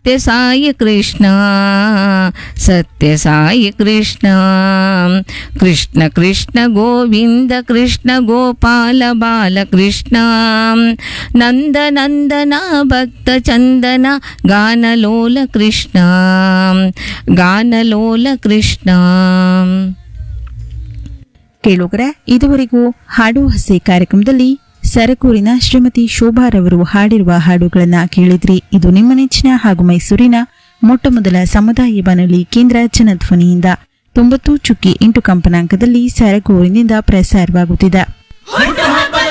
ಸತ್ಯ ಸಾಯಿ ಕೃಷ್ಣ ಸತ್ಯ ಸಾಯಿ ಕೃಷ್ಣ ಕೃಷ್ಣ ಕೃಷ್ಣ ಗೋವಿಂದ ಕೃಷ್ಣ ಗೋಪಾಲ ಬಾಲ ಕೃಷ್ಣ ನಂದ ನಂದನ ಭಕ್ತ ಚಂದನ ಗಾನಲೋಲ ಕೃಷ್ಣ ಗಾನಲೋಲ ಕೃಷ್ಣ ಕೇಳುಗರೆ ಇದುವರೆಗೂ ಹಾಡು ಹಸೆ ಕಾರ್ಯಕ್ರಮದಲ್ಲಿ ಸರಕೂರಿನ ಶ್ರೀಮತಿ ಶೋಭಾರವರು ಹಾಡಿರುವ ಹಾಡುಗಳನ್ನ ಕೇಳಿದ್ರಿ ಇದು ನಿಮ್ಮ ನೆಚ್ಚಿನ ಹಾಗೂ ಮೈಸೂರಿನ ಮೊಟ್ಟ ಮೊದಲ ಸಮುದಾಯ ಬಾನುಲಿ ಕೇಂದ್ರ ಜನಧ್ವನಿಯಿಂದ ತೊಂಬತ್ತು ಚುಕ್ಕಿ ಎಂಟು ಕಂಪನಾಂಕದಲ್ಲಿ ಸರಕೂರಿನಿಂದ ಪ್ರಸಾರವಾಗುತ್ತಿದೆ ಹುಟ್ಟು ಹಬ್ಬದ